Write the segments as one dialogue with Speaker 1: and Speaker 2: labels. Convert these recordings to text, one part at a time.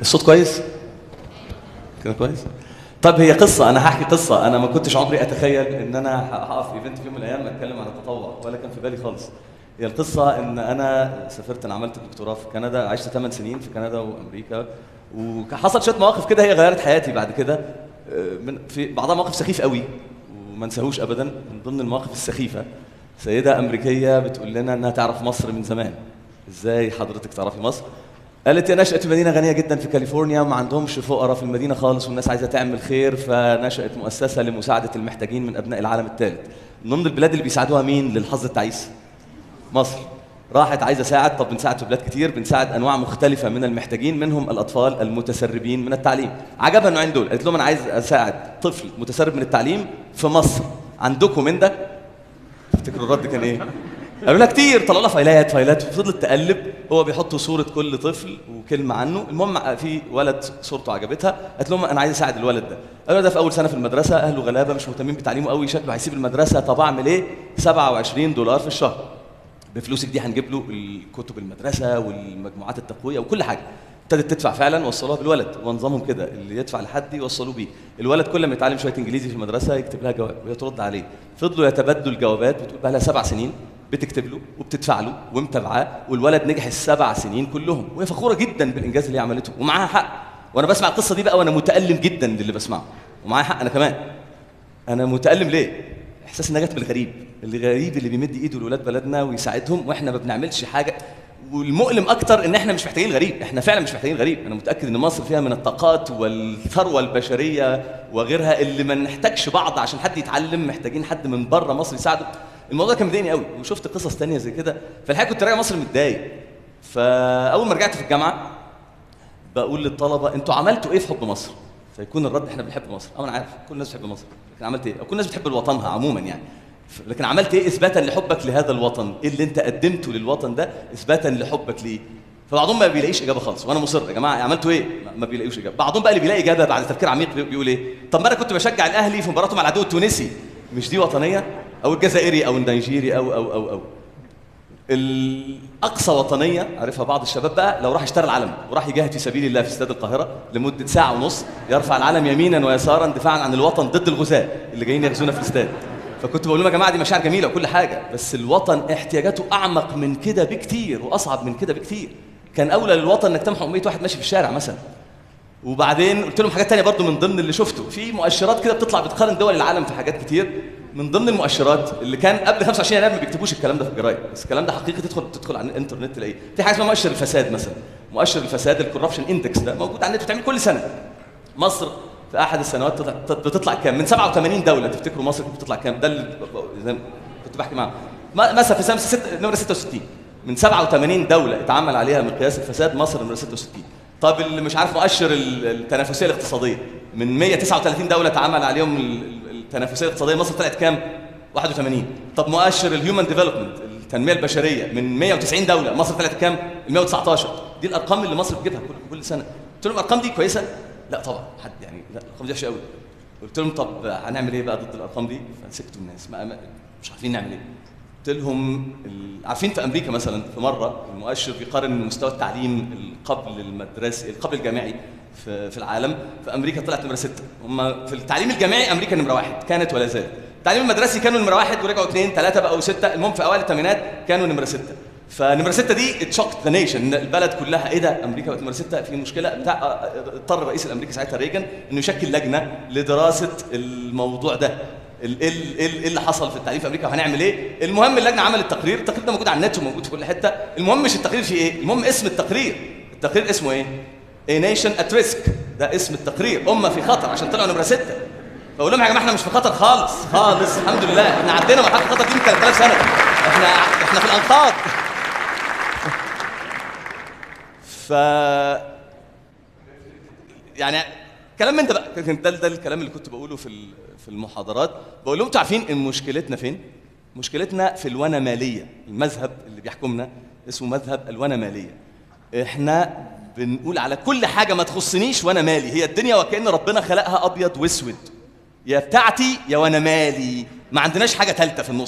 Speaker 1: الصوت كويس كده كويس طب هي قصه انا هحكي قصه انا ما كنتش عمري اتخيل ان انا هقف ايفنت في يوم من الايام اتكلم عن التطوع ولا كان في بالي خالص هي القصه ان انا سافرت انا عملت دكتوراه في كندا عشت 8 سنين في كندا وامريكا وحصل شويه مواقف كده هي غيرت حياتي بعد كده آه، من في بعضها مواقف سخيف قوي وما انساهوش ابدا من ضمن المواقف السخيفه سيده امريكيه بتقول لنا انها تعرف مصر من زمان ازاي حضرتك تعرفي مصر قالت يا نشأت في مدينة غنية جدا في كاليفورنيا وما عندهمش فقراء في المدينة خالص والناس عايزة تعمل خير فنشأت مؤسسة لمساعدة المحتاجين من أبناء العالم الثالث. من ضمن البلاد اللي بيساعدوها مين للحظ التعيس؟ مصر. راحت عايزة اساعد طب بنساعد في بلاد كتير بنساعد انواع مختلفة من المحتاجين منهم الاطفال المتسربين من التعليم. عجبها النوعين دول قالت لهم انا عايز اساعد طفل متسرب من التعليم في مصر. عندكم من ده؟ تفتكروا الرد كان ايه؟ قالوا لها كتير طلعوا لها فايلات فايلات فضلت تقلب هو بيحطوا صوره كل طفل وكلمه عنه المهم في ولد صورته عجبتها قالت لهم انا عايز اساعد الولد ده قالوا ده في اول سنه في المدرسه اهله غلابه مش مهتمين بتعليمه قوي شكله هيسيب المدرسه طب اعمل ايه 27 دولار في الشهر بفلوسك دي هنجيب له الكتب المدرسه والمجموعات التقويه وكل حاجه ابتدت تدفع فعلا وصلوها بالولد ونظامهم كده اللي يدفع لحد يوصلوه بيه الولد كل ما يتعلم شويه انجليزي في المدرسه يكتب لها جواب وهي ترد عليه فضلوا يتبادلوا الجوابات بتقول بقى لها سبع سنين بتكتب له وبتدفع له ومتابعاه والولد نجح السبع سنين كلهم وهي فخوره جدا بالانجاز اللي هي عملته ومعاها حق وانا بسمع القصه دي بقى وانا متالم جدا للي بسمعه ومعايا حق انا كمان انا متالم ليه احساس انها جت من الغريب الغريب اللي بيمد ايده لاولاد بلدنا ويساعدهم واحنا ما بنعملش حاجه والمؤلم اكتر ان احنا مش محتاجين غريب احنا فعلا مش محتاجين غريب انا متاكد ان مصر فيها من الطاقات والثروه البشريه وغيرها اللي ما نحتاجش بعض عشان حد يتعلم محتاجين حد من بره مصر يساعده الموضوع كان مضايقني قوي وشفت قصص تانية زي كده فالحقيقه كنت راجع مصر متضايق فاول ما رجعت في الجامعه بقول للطلبه انتوا عملتوا ايه في حب مصر فيكون الرد احنا بنحب مصر اه انا عارف كل الناس بتحب مصر لكن عملت ايه او كل الناس بتحب وطنها عموما يعني ف- لكن عملت ايه اثباتا لحبك لهذا الوطن ايه اللي انت قدمته للوطن ده اثباتا لحبك ليه فبعضهم ما بيلاقيش اجابه خالص وانا مصر يا جماعه عملتوا ايه ما- ما بيلاقيوش اجابه بعضهم بقى اللي بيلاقي اجابه بعد تفكير عميق بي- بيقول ايه طب ما انا كنت بشجع الاهلي في مباراته مع العدو التونسي مش دي وطنيه او الجزائري او النيجيري او او او او الاقصى وطنيه عارفها بعض الشباب بقى لو راح اشترى العلم وراح يجاهد في سبيل الله في استاد القاهره لمده ساعه ونص يرفع العلم يمينا ويسارا دفاعا عن الوطن ضد الغزاة اللي جايين يغزونا في الاستاد فكنت بقول لهم يا جماعه دي مشاعر جميله وكل حاجه بس الوطن احتياجاته اعمق من كده بكتير واصعب من كده بكتير كان اولى للوطن انك تمحو 100 واحد ماشي في الشارع مثلا وبعدين قلت لهم حاجات تانية برضو من ضمن اللي شفته في مؤشرات كده بتطلع بتقارن دول العالم في حاجات كتير من ضمن المؤشرات اللي كان قبل 25 يناير ما بيكتبوش الكلام ده في الجرايد بس الكلام ده حقيقي تدخل تدخل على الانترنت تلاقيه في حاجه اسمها مؤشر الفساد مثلا مؤشر الفساد الكوربشن اندكس ده موجود على النت بتعمل كل سنه مصر في احد السنوات تطلع- بتطلع كام من 87 دوله تفتكروا مصر كانت بتطلع كام ده اللي زي ما كنت بحكي معاهم م- مثلا في سنه ست... نمره 66 من 87 دوله اتعمل عليها مقياس الفساد مصر نمره 66 طب اللي مش عارف مؤشر ال- التنافسيه الاقتصاديه من 139 دوله اتعمل عليهم ال- ال- التنافسيه الاقتصاديه مصر طلعت كام 81 طب مؤشر الهيومن ديفلوبمنت التنميه البشريه من 190 دوله مصر طلعت كام 119 دي الارقام اللي مصر بتجيبها كل كل سنه قلت لهم الارقام دي كويسه لا طبعا حد يعني لا الارقام دي وحشه قوي قلت لهم طب هنعمل ايه بقى ضد الارقام دي فسكتوا الناس ما ما- مش عارفين نعمل ايه قلت لهم ال- عارفين في امريكا مثلا في مره المؤشر بيقارن مستوى التعليم قبل المدرسي قبل الجامعي في, في العالم في امريكا طلعت نمره سته هم في التعليم الجامعي امريكا نمره واحد كانت ولا زالت التعليم المدرسي كانوا نمره واحد ورجعوا اثنين ثلاثه بقوا سته المهم في اوائل الثمانينات كانوا نمره سته فنمره سته دي اتشوكت ذا نيشن البلد كلها ايه ده امريكا بقت نمره سته في مشكله بتاع اضطر الرئيس الامريكي ساعتها ريجن انه يشكل لجنه لدراسه الموضوع ده ال- ايه ال- ايه ال- إيه اللي حصل في التعليم في امريكا وهنعمل ايه المهم اللجنه عملت تقرير التقرير ده موجود على النت وموجود في كل حته المهم مش التقرير فيه ايه المهم اسم التقرير التقرير اسمه ايه A nation at risk ده اسم التقرير أمة في خطر عشان طلعوا نمرة ستة بقول لهم يا جماعة احنا مش في خطر خالص خالص الحمد لله احنا عدينا مرحلة الخطر دي من 3000 سنة احنا احنا في الأنقاض ف يعني كلام من ده بقى كان ده, ده الكلام اللي كنت بقوله في ال- في المحاضرات بقول لهم انتوا عارفين ان مشكلتنا فين؟ مشكلتنا في الونا ماليه المذهب اللي بيحكمنا اسمه مذهب الونا ماليه احنا بنقول على كل حاجه ما تخصنيش وانا مالي هي الدنيا وكأن ربنا خلقها ابيض واسود يا بتاعتي يا وانا مالي ما عندناش حاجه ثالثه في النص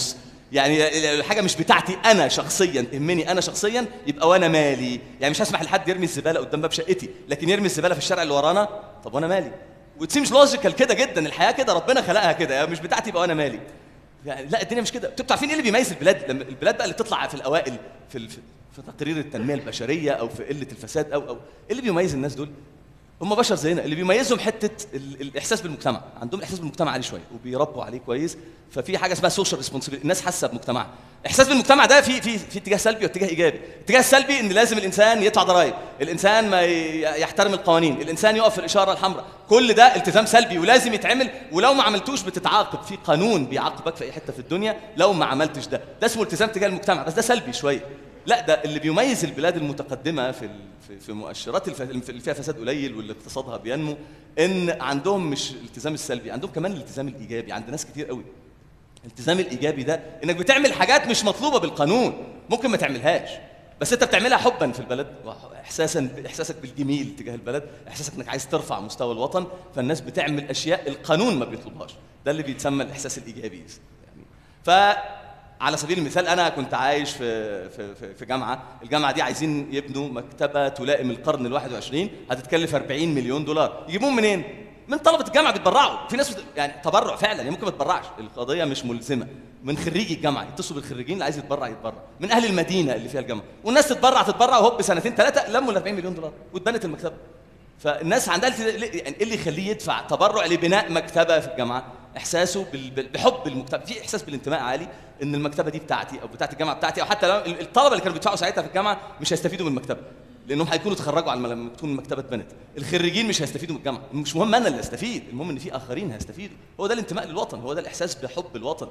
Speaker 1: يعني الحاجه مش بتاعتي انا شخصيا تهمني انا شخصيا يبقى وانا مالي يعني مش هسمح لحد يرمي الزباله قدام باب شقتي لكن يرمي الزباله في الشارع اللي ورانا طب وانا مالي وتسيمش لوجيكال كده جدا الحياه كده ربنا خلقها كده يعني مش بتاعتي يبقى وانا مالي يعني لا الدنيا مش كده انتوا عارفين ايه اللي بيميز البلاد لما البلاد بقى اللي تطلع في الاوائل في ال- في تقرير التنميه البشريه او في قله الفساد او او ايه اللي بيميز الناس دول هم بشر زينا اللي بيميزهم حته ال- الاحساس بالمجتمع عندهم الاحساس بالمجتمع عالي شويه وبيربوا عليه كويس ففي حاجه اسمها سوشيال ريسبونسبيلتي الناس حاسه بمجتمعها احساس بالمجتمع ده في في في اتجاه سلبي واتجاه ايجابي الاتجاه السلبي ان لازم الانسان يدفع ضرائب الانسان ما ي- يحترم القوانين الانسان يقف في الاشاره الحمراء كل ده التزام سلبي ولازم يتعمل ولو ما عملتوش بتتعاقب في قانون بيعاقبك في اي حته في الدنيا لو ما عملتش ده ده اسمه التزام تجاه المجتمع بس ده سلبي شويه لا ده اللي بيميز البلاد المتقدمه في ال- في- في مؤشرات الف- اللي فيها فساد قليل واللي اقتصادها بينمو ان عندهم مش الالتزام السلبي عندهم كمان الالتزام الايجابي عند ناس كتير قوي الالتزام الايجابي ده انك بتعمل حاجات مش مطلوبه بالقانون ممكن ما تعملهاش بس انت بتعملها حبا في البلد احساسا احساسك بالجميل تجاه البلد احساسك انك عايز ترفع مستوى الوطن فالناس بتعمل اشياء القانون ما بيطلبهاش ده اللي بيتسمى الاحساس الايجابي يعني ف على سبيل المثال انا كنت عايش في في في- في جامعه الجامعه دي عايزين يبنوا مكتبه تلائم القرن ال21 هتتكلف 40 مليون دولار يجيبوهم منين من طلبه الجامعه بيتبرعوا في ناس بت... يعني تبرع فعلا يعني ممكن ما تتبرعش القضيه مش ملزمه من خريجي الجامعه يتصلوا بالخريجين اللي عايز يتبرع يتبرع من اهل المدينه اللي فيها الجامعه والناس تتبرع تتبرع وهوب سنتين ثلاثه لموا ال 40 مليون دولار واتبنت المكتبه فالناس عندها الت- ليه- يعني ايه اللي يخليه يدفع تبرع لبناء مكتبه في الجامعه احساسه بال- بال- بحب المكتبه في احساس بالانتماء عالي ان المكتبه دي بتاعتي او بتاعت الجامعه بتاعتي او حتى لو ال- الطلبه اللي كانوا بيدفعوا ساعتها في الجامعه مش هيستفيدوا من المكتبه لانهم هيكونوا اتخرجوا على لما تكون المكتبه اتبنت الخريجين مش هيستفيدوا من الجامعه مش مهم انا اللي استفيد المهم ان في اخرين هيستفيدوا هو ده الانتماء للوطن هو ده الاحساس بحب الوطن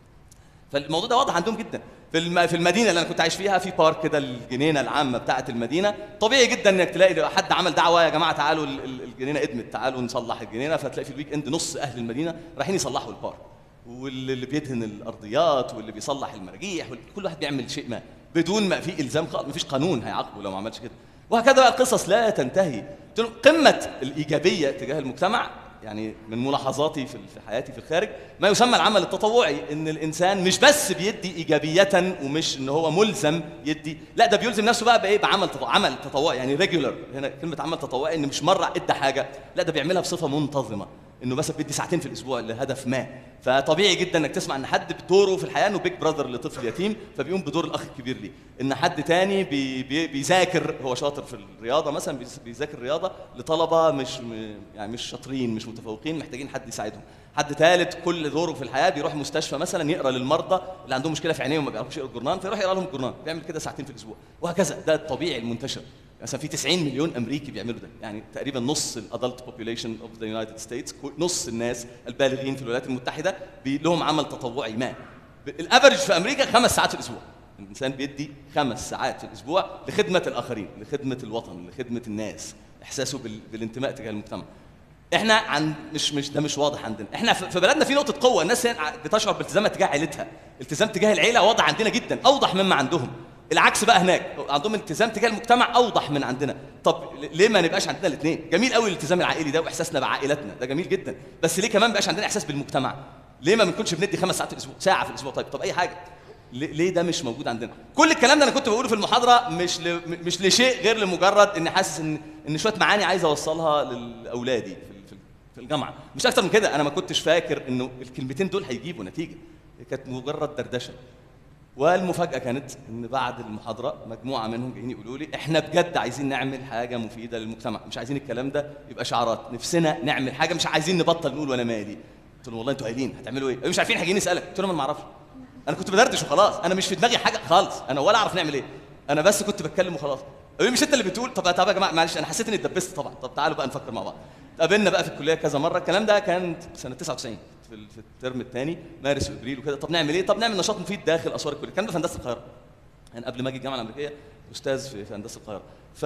Speaker 1: فالموضوع ده واضح عندهم جدا في الم... في المدينه اللي انا كنت عايش فيها في بارك كده الجنينه العامه بتاعه المدينه طبيعي جدا انك تلاقي حد عمل دعوه يا جماعه تعالوا ال- ال- الجنينه ادمت تعالوا نصلح الجنينه فتلاقي في الويك اند نص اهل المدينه رايحين يصلحوا البارك واللي بيدهن الارضيات واللي بيصلح المراجيح كل واحد بيعمل شيء ما بدون ما في الزام خالص مفيش قانون هيعاقبه لو ما عملش كده وهكذا بقى القصص لا تنتهي قلت له قمه الايجابيه تجاه المجتمع يعني من ملاحظاتي في في حياتي في الخارج ما يسمى العمل التطوعي ان الانسان مش بس بيدي ايجابيه ومش ان هو ملزم يدي لا ده بيلزم نفسه بقى بايه بعمل تطوع عمل تطوعي يعني ريجولر هنا كلمه عمل تطوعي ان مش مره ادى حاجه لا ده بيعملها بصفه منتظمه انه بس بيدي ساعتين في الاسبوع لهدف ما فطبيعي جدا انك تسمع ان حد بدوره في الحياه انه بيج براذر لطفل يتيم فبيقوم بدور الاخ الكبير ليه ان حد تاني بي بي بيذاكر هو شاطر في الرياضه مثلا بيز- بيذاكر رياضه لطلبه مش م- يعني مش شاطرين مش متفوقين محتاجين حد يساعدهم حد ثالث كل دوره في الحياه بيروح مستشفى مثلا يقرا للمرضى اللي عندهم مشكله في عينيهم ما بيعرفوش يقروا الجورنال فيروح يقرا لهم الجورنال بيعمل كده ساعتين في الاسبوع وهكذا ده الطبيعي المنتشر مثلا في 90 مليون امريكي بيعملوا ده يعني تقريبا نص الادلت بوبيوليشن اوف ذا يونايتد ستيتس نص الناس البالغين في الولايات المتحده بي لهم عمل تطوعي ما ب- الافرج في امريكا خمس ساعات في الاسبوع الانسان بيدي خمس ساعات في الاسبوع لخدمه الاخرين لخدمه الوطن لخدمه الناس احساسه بال... بالانتماء تجاه المجتمع احنا عن مش مش ده مش واضح عندنا احنا في في بلدنا في نقطه قوه الناس هنا بتشعر بالتزامها تجاه عيلتها التزام تجاه العيله واضح عندنا جدا اوضح مما عندهم العكس بقى هناك عندهم التزام تجاه المجتمع اوضح من عندنا طب ليه ما نبقاش عندنا الاثنين جميل قوي الالتزام العائلي ده واحساسنا بعائلتنا ده جميل جدا بس ليه كمان بقاش عندنا احساس بالمجتمع ليه ما بنكونش بندي خمس ساعات في الاسبوع ساعه في الاسبوع طيب طب اي حاجه ليه ليه ده مش موجود عندنا كل الكلام ده انا كنت بقوله في المحاضره مش ل... مش لشيء غير لمجرد اني حاسس ان ان شويه معاني عايز اوصلها لاولادي في ال- في ال- في الجامعه مش اكتر من كده انا ما كنتش فاكر انه الكلمتين دول هيجيبوا نتيجه كانت مجرد دردشه والمفاجاه كانت ان بعد المحاضره مجموعه منهم جايين يقولوا لي احنا بجد عايزين نعمل حاجه مفيده للمجتمع مش عايزين الكلام ده يبقى شعارات نفسنا نعمل حاجه مش عايزين نبطل نقول وانا مالي قلت لهم والله انتوا قايلين هتعملوا ايه مش عارفين هيجيني اسالك قلت لهم انا ما اعرفش انا كنت بدردش وخلاص انا مش في دماغي حاجه خالص انا ولا اعرف نعمل ايه انا بس كنت بتكلم وخلاص قالوا لي مش انت اللي بتقول طب طب يا جماعه معلش انا حسيت اني اتدبست طبعا طب تعالوا بقى نفكر مع بعض اتقابلنا بقى في الكليه كذا مره الكلام ده كان سنه 99 في ال- في الترم الثاني مارس وابريل وكده طب نعمل ايه طب نعمل نشاط مفيد داخل اسوار الكليه الكلام ده في هندسه القاهره يعني قبل ما اجي الجامعه الامريكيه استاذ في, في هندسه القاهره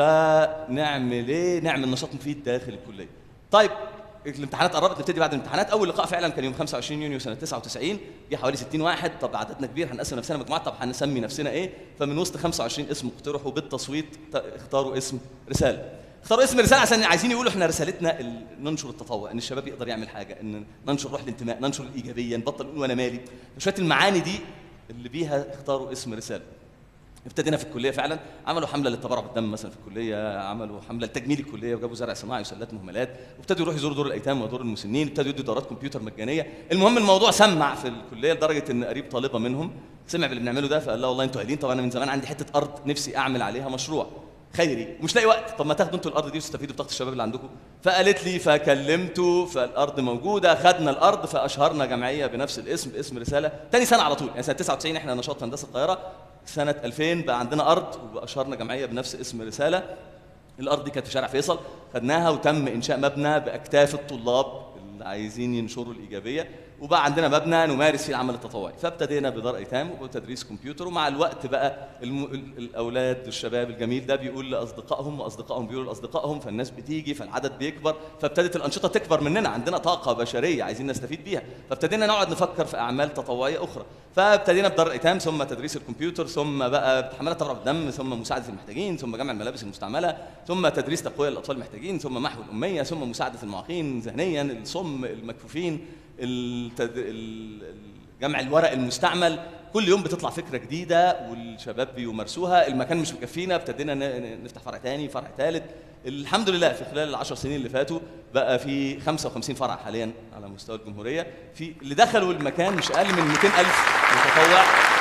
Speaker 1: فنعمل ايه نعمل نشاط مفيد داخل الكليه طيب الامتحانات قربت نبتدي بعد الامتحانات اول لقاء فعلا كان يوم 25 يونيو سنه 99 جه حوالي 60 واحد طب عددنا كبير هنقسم نفسنا مجموعات طب هنسمي نفسنا ايه فمن وسط 25 اسم اقترحوا بالتصويت ت- اختاروا اسم رساله اختاروا اسم رساله عشان عايزين يقولوا احنا رسالتنا ال- ننشر التطوع ان الشباب يقدر يعمل حاجه ان ننشر روح الانتماء ننشر الايجابيه نبطل نقول وانا مالي شويه المعاني دي اللي بيها اختاروا اسم رساله ابتدينا في الكليه فعلا عملوا حمله للتبرع بالدم مثلا في الكليه عملوا حمله لتجميل الكليه وجابوا زرع صناعي وسلات مهملات وابتدوا يروحوا يزوروا دور الايتام ودور المسنين ابتدوا يدوا دورات كمبيوتر مجانيه المهم الموضوع سمع في الكليه لدرجه ان قريب طالبه منهم سمع باللي بنعمله ده فقال لها والله انتوا قايلين طب انا من زمان عندي حته ارض نفسي اعمل عليها مشروع خيري ومش لاقي وقت طب ما تاخدوا انتوا الارض دي وتستفيدوا بطاقه الشباب اللي عندكم فقالت لي فكلمته فالارض موجوده خدنا الارض فاشهرنا جمعيه بنفس الاسم باسم رساله تاني سنه على طول يعني سنه 99 احنا نشاط في هندسه القاهره سنه 2000 بقى عندنا ارض واشهرنا جمعيه بنفس اسم رساله الارض دي كانت في شارع فيصل خدناها وتم انشاء مبنى باكتاف الطلاب اللي عايزين ينشروا الايجابيه وبقى عندنا مبنى نمارس فيه العمل التطوعي فابتدينا بدار ايتام وتدريس كمبيوتر ومع الوقت بقى الم... الاولاد الشباب الجميل ده بيقول لاصدقائهم واصدقائهم بيقولوا لاصدقائهم فالناس بتيجي فالعدد بيكبر فابتدت الانشطه تكبر مننا عندنا طاقه بشريه عايزين نستفيد بيها فابتدينا نقعد نفكر في اعمال تطوعيه اخرى فابتدينا بدار الايتام ثم تدريس الكمبيوتر ثم بقى حملات تبرع بالدم ثم مساعده المحتاجين ثم جمع الملابس المستعمله ثم تدريس تقويه للاطفال المحتاجين ثم محو الاميه ثم مساعده المعاقين ذهنيا الصم المكفوفين التد... جمع الورق المستعمل كل يوم بتطلع فكره جديده والشباب بيمارسوها المكان مش مكفينا ابتدينا نفتح فرع تاني فرع ثالث الحمد لله في خلال العشر سنين اللي فاتوا بقى في 55 فرع حاليا على مستوى الجمهوريه في اللي دخلوا المكان مش اقل من 200 الف متطوع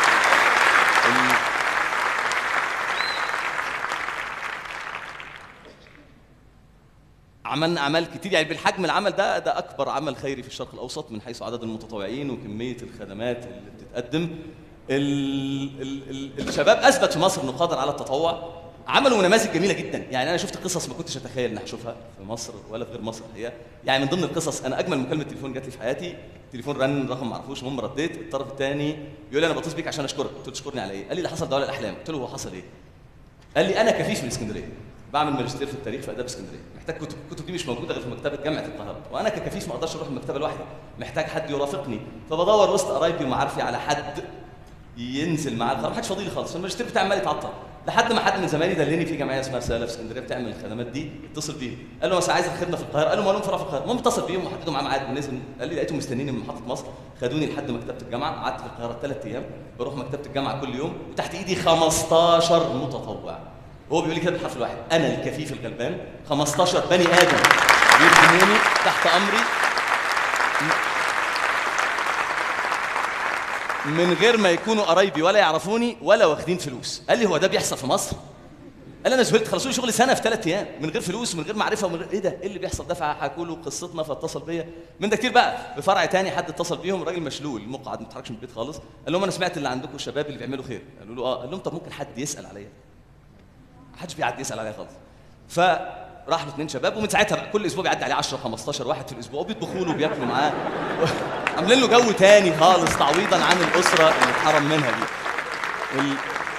Speaker 1: عملنا اعمال كتير يعني بالحجم العمل ده ده اكبر عمل خيري في الشرق الاوسط من حيث عدد المتطوعين وكميه الخدمات اللي بتتقدم ال ال ال الشباب اثبت في مصر انه قادر على التطوع عملوا نماذج جميله جدا يعني انا شفت قصص ما كنتش اتخيل ان اشوفها في مصر ولا في غير مصر الحقيقه يعني من ضمن القصص انا اجمل مكالمه تليفون جات لي في حياتي تليفون رن رقم ما اعرفوش المهم رديت الطرف الثاني بيقول لي انا بتصل بيك عشان اشكرك قلت له تشكرني على ايه قال لي ده حصل دولة الاحلام قلت له هو حصل ايه قال لي انا كفيف من اسكندريه بعمل ماجستير في التاريخ في اداب اسكندريه محتاج كتب الكتب دي مش موجوده غير في مكتبه جامعه القاهره وانا ككفيف ما اقدرش اروح المكتبه لوحدي محتاج حد يرافقني فبدور وسط قرايبي ومعارفي على حد ينزل معاه القاهره ما حدش فاضي لي خالص الماجستير بتاعي عمال يتعطل لحد ما حد من زمايلي دلني في جمعيه اسمها رساله في اسكندريه بتعمل الخدمات دي اتصل بيهم قال له مثلا عايز الخدمه في القاهره قال له ما لهم فرع في القاهره المهم اتصل بيهم وحددوا معاه ميعاد ونزل قال لي لقيتهم مستنيني من محطه مصر خدوني لحد مكتبه الجامعه قعدت في القاهره ثلاث ايام بروح مكتبه الجامعه كل يوم وتحت ايدي 15 متطوع هو بيقول لي كده بالحرف الواحد انا الكفيف الغلبان 15 بني ادم بيخدموني تحت امري من غير ما يكونوا قرايبي ولا يعرفوني ولا واخدين فلوس قال لي هو ده بيحصل في مصر قال لي انا زهقت خلصوا لي شغل سنه في ثلاث ايام من غير فلوس ومن غير معرفه ومن غير ايه ده ايه اللي بيحصل ده فحكوا له قصتنا فاتصل بيا من ده كتير بقى بفرع تاني حد اتصل بيهم راجل مشلول مقعد ما بيتحركش من البيت خالص قال لهم انا سمعت اللي عندكم الشباب اللي بيعملوا خير قالوا له اه قال لهم طب ممكن حد يسال عليا ما حدش بيعدي يسال عليا خالص فراح له اثنين شباب ومن ساعتها بقى كل اسبوع بيعدي عليه 10 15 واحد في الاسبوع وبيطبخوا له وبياكلوا معاه عاملين له جو تاني خالص تعويضا عن الاسره اللي اتحرم منها دي ال...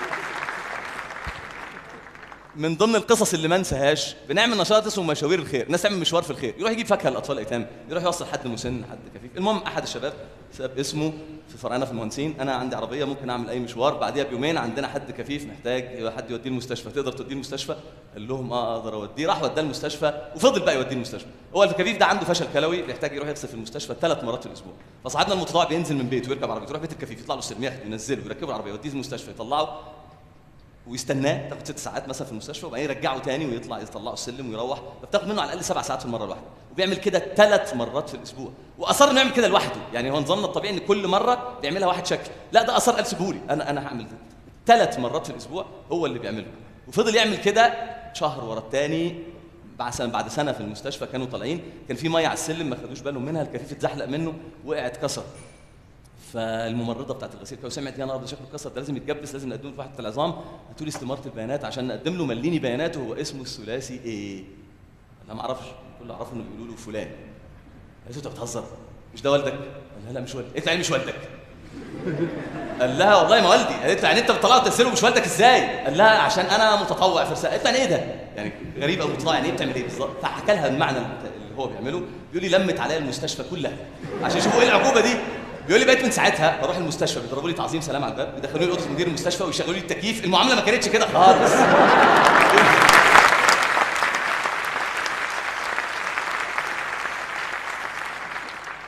Speaker 1: من ضمن القصص اللي ما انساهاش بنعمل نشاط اسمه مشاوير الخير الناس تعمل مشوار في الخير يروح يجيب فاكهه للاطفال الايتام يروح يوصل حد مسن حد كفيف المهم احد الشباب ساب اسمه في فرعنا في المهندسين انا عندي عربيه ممكن اعمل اي مشوار بعديها بيومين عندنا حد كفيف محتاج حد يوديه المستشفى تقدر توديه المستشفى قال لهم اه اقدر اوديه راح وداه المستشفى وفضل بقى يوديه المستشفى هو الكفيف ده عنده فشل كلوي بيحتاج يروح يغسل في المستشفى ثلاث مرات في الاسبوع فصاحبنا المتطوع بينزل من بيته ويركب عربيته يروح بيت الكفيف يطلع له السلم ياخده ينزله ويركبه العربيه يوديه المستشفى يطلعه ويستناه تاخد ست ساعات مثلا في المستشفى وبعدين يرجعه تاني ويطلع يطلعه السلم ويروح فبتاخد منه على الاقل سبع ساعات في المره الواحده وبيعمل كده ثلاث مرات في الاسبوع واصر انه يعمل كده لوحده يعني هو نظامنا الطبيعي ان كل مره بيعملها واحد شكل لا ده اصر قال سيبهولي انا انا هعمل ثلاث مرات في الاسبوع هو اللي بيعمله وفضل يعمل كده شهر ورا الثاني بعد سنه بعد سنه في المستشفى كانوا طالعين كان في ميه على السلم ما خدوش بالهم منها الكفيف اتزحلق منه وقع اتكسر فالممرضه بتاعت الغسيل كانت سمعت يا نهار ده شكله اتكسر ده لازم يتجبس لازم نقدمه في واحده العظام هاتوا لي استماره البيانات عشان نقدم له مليني بياناته هو اسمه الثلاثي ايه؟ انا ما اعرفش كل اللي اعرفه انه بيقولوا له فلان قالت له انت بتهزر مش ده والدك؟ قال لها لا مش والدي قالت له يعني مش والدك قال لها والله ما والدي قالت له يعني انت بتطلعه تسيره مش والدك ازاي؟ قال لها عشان انا متطوع في رسالة قالت له يعني ايه ده؟ يعني غريب قوي متطوع يعني ايه بتعمل ايه بالظبط؟ فحكى لها المعنى اللي هو بيعمله بيقول لي لمت عليا المستشفى كلها عشان يشوفوا ايه العقوبه دي بيقول لي بقيت من ساعتها بروح المستشفى بيضربوا لي تعظيم سلام على الباب يدخلوني اوضه مدير المستشفى ويشغلوا لي التكييف المعامله ما كانتش كده خالص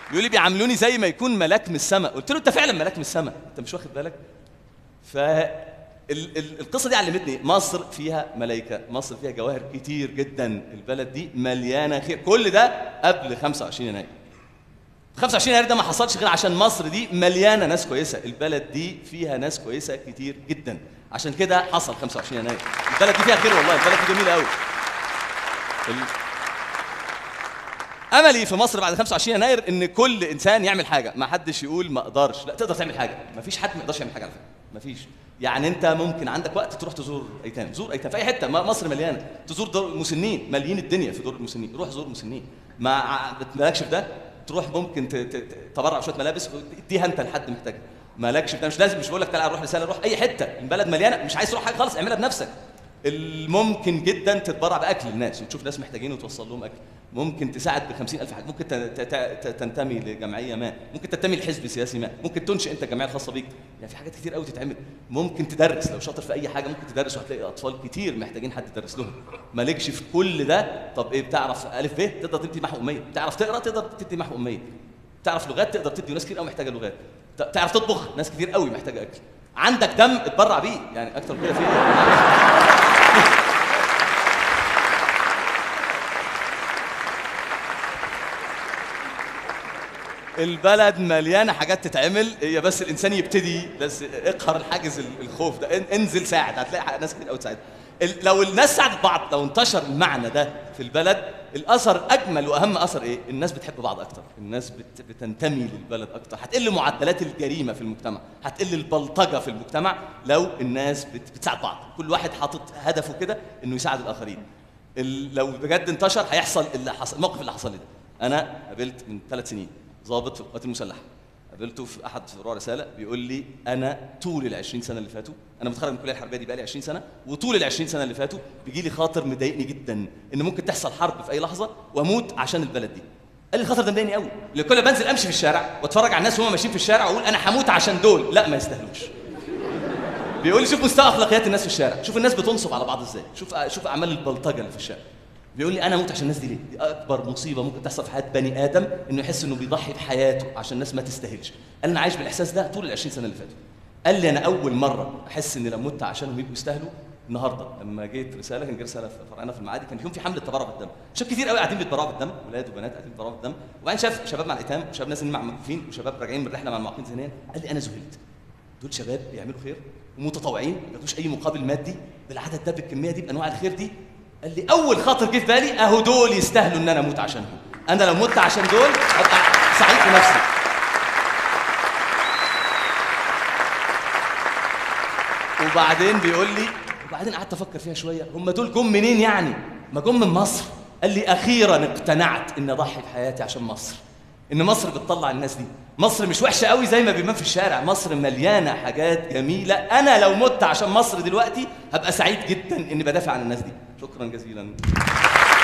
Speaker 1: بيقول لي بيعاملوني زي ما يكون ملاك من السماء قلت له انت فعلا ملاك من السماء انت مش واخد بالك ف ال- ال- القصه دي علمتني مصر فيها ملائكه مصر فيها جواهر كتير جدا البلد دي مليانه خير كل ده قبل 25 يناير 25 يناير ده ما حصلش غير عشان مصر دي مليانه ناس كويسه البلد دي فيها ناس كويسه كتير جدا عشان كده حصل 25 يناير البلد دي فيها خير والله البلد دي جميله قوي ال- املي في مصر بعد 25 يناير ان كل انسان يعمل حاجه ما حدش يقول ما اقدرش لا تقدر تعمل حاجه ما فيش حد ما يقدرش يعمل حاجه على فكره ما فيش يعني انت ممكن عندك وقت تروح تزور ايتام زور ايتام في اي حته ما- مصر مليانه تزور دور المسنين ماليين الدنيا في دور المسنين روح زور المسنين ما ع- مالكش في ده تروح ممكن ت- ت- ت- تبرع بشويه ملابس وتديها انت لحد محتاجها مالكش في ده مش لازم مش بقول لك تعالى روح رساله روح اي حته البلد مليانه مش عايز تروح حاجه خالص اعملها بنفسك الممكن جدا تتبرع باكل الناس وتشوف ناس محتاجين وتوصل لهم اكل ممكن تساعد ب 50000 حاجه ممكن ت- ت- ت- تنتمي لجمعيه ما ممكن تنتمي لحزب سياسي ما ممكن تنشئ انت الجمعيه الخاصه بيك يعني في حاجات كتير قوي تتعمل ممكن تدرس لو شاطر في اي حاجه ممكن تدرس وهتلاقي اطفال كتير محتاجين حد يدرس لهم مالكش في كل ده طب ايه بتعرف الف ب تقدر تدي محو اميه بتعرف تقرا تقدر تدي محو اميه تعرف لغات تقدر تدي وناس كتير قوي محتاجه لغات ت- تعرف تطبخ ناس كتير قوي محتاجه اكل عندك دم اتبرع بيه يعني اكتر من كده في إيه؟ البلد مليانه حاجات تتعمل هي بس الانسان يبتدي بس اقهر الحاجز ال- الخوف ده ان- انزل ساعد هتلاقي ح- ناس كتير قوي تساعد ال- لو الناس ساعدت بعض لو انتشر المعنى ده في البلد الاثر اجمل واهم اثر ايه الناس بتحب بعض اكتر الناس بت بتنتمي للبلد اكتر هتقل معدلات الجريمه في المجتمع هتقل البلطجه في المجتمع لو الناس بت بتساعد بعض كل واحد حاطط هدفه كده انه يساعد الاخرين ال- لو بجد انتشر هيحصل اللي حصل الموقف اللي حصل لي ده انا قابلت من ثلاث سنين ضابط في القوات المسلحه قابلته في احد فروع رساله بيقول لي انا طول ال 20 سنه اللي فاتوا انا متخرج من الكليه الحربيه دي بقالي 20 سنه وطول ال 20 سنه اللي فاتوا بيجي لي خاطر مضايقني جدا ان ممكن تحصل حرب في اي لحظه واموت عشان البلد دي قال لي الخطر ده مضايقني قوي لان كل ما بنزل امشي في الشارع واتفرج على الناس وهم ماشيين في الشارع واقول انا هموت عشان دول لا ما يستاهلوش بيقول لي شوف مستوى اخلاقيات الناس في الشارع شوف الناس بتنصب على بعض ازاي شوف شوف اعمال البلطجه اللي في الشارع بيقول لي انا اموت عشان الناس دي ليه دي اكبر مصيبه ممكن تحصل في حياه بني ادم انه يحس انه بيضحي بحياته عشان الناس ما تستاهلش قال انا عايش بالاحساس ده طول ال 20 سنه اللي فاتوا قال لي انا اول مره احس ان لو مت عشانهم يبقوا يستاهلوا النهارده لما جيت رساله كان جه رساله في فرعنا في المعادي كان يوم في حمله تبرع بالدم شباب كتير قوي قاعدين بيتبرعوا بالدم ولاد وبنات قاعدين بيتبرعوا بالدم وبعدين شاف شباب مع الايتام وشباب نازلين مع المكفوفين وشباب راجعين من رحله مع المعاقين ذهنيا قال لي انا ذهلت دول شباب بيعملوا خير ومتطوعين ما بياخدوش اي مقابل مادي بالعدد ده بالكميه دي بانواع الخير دي قال لي اول خاطر جه في بالي اهو دول يستاهلوا ان انا اموت عشانهم انا لو مت عشان دول ابقى سعيد بنفسي وبعدين بيقول لي وبعدين قعدت افكر فيها شويه هم دول جم منين يعني ما جم من مصر قال لي اخيرا اقتنعت ان اضحي بحياتي عشان مصر ان مصر بتطلع الناس دي مصر مش وحشه قوي زي ما بيبان في الشارع مصر مليانه حاجات جميله انا لو مت عشان مصر دلوقتي هبقى سعيد جدا اني بدافع عن الناس دي شكرا جزيلا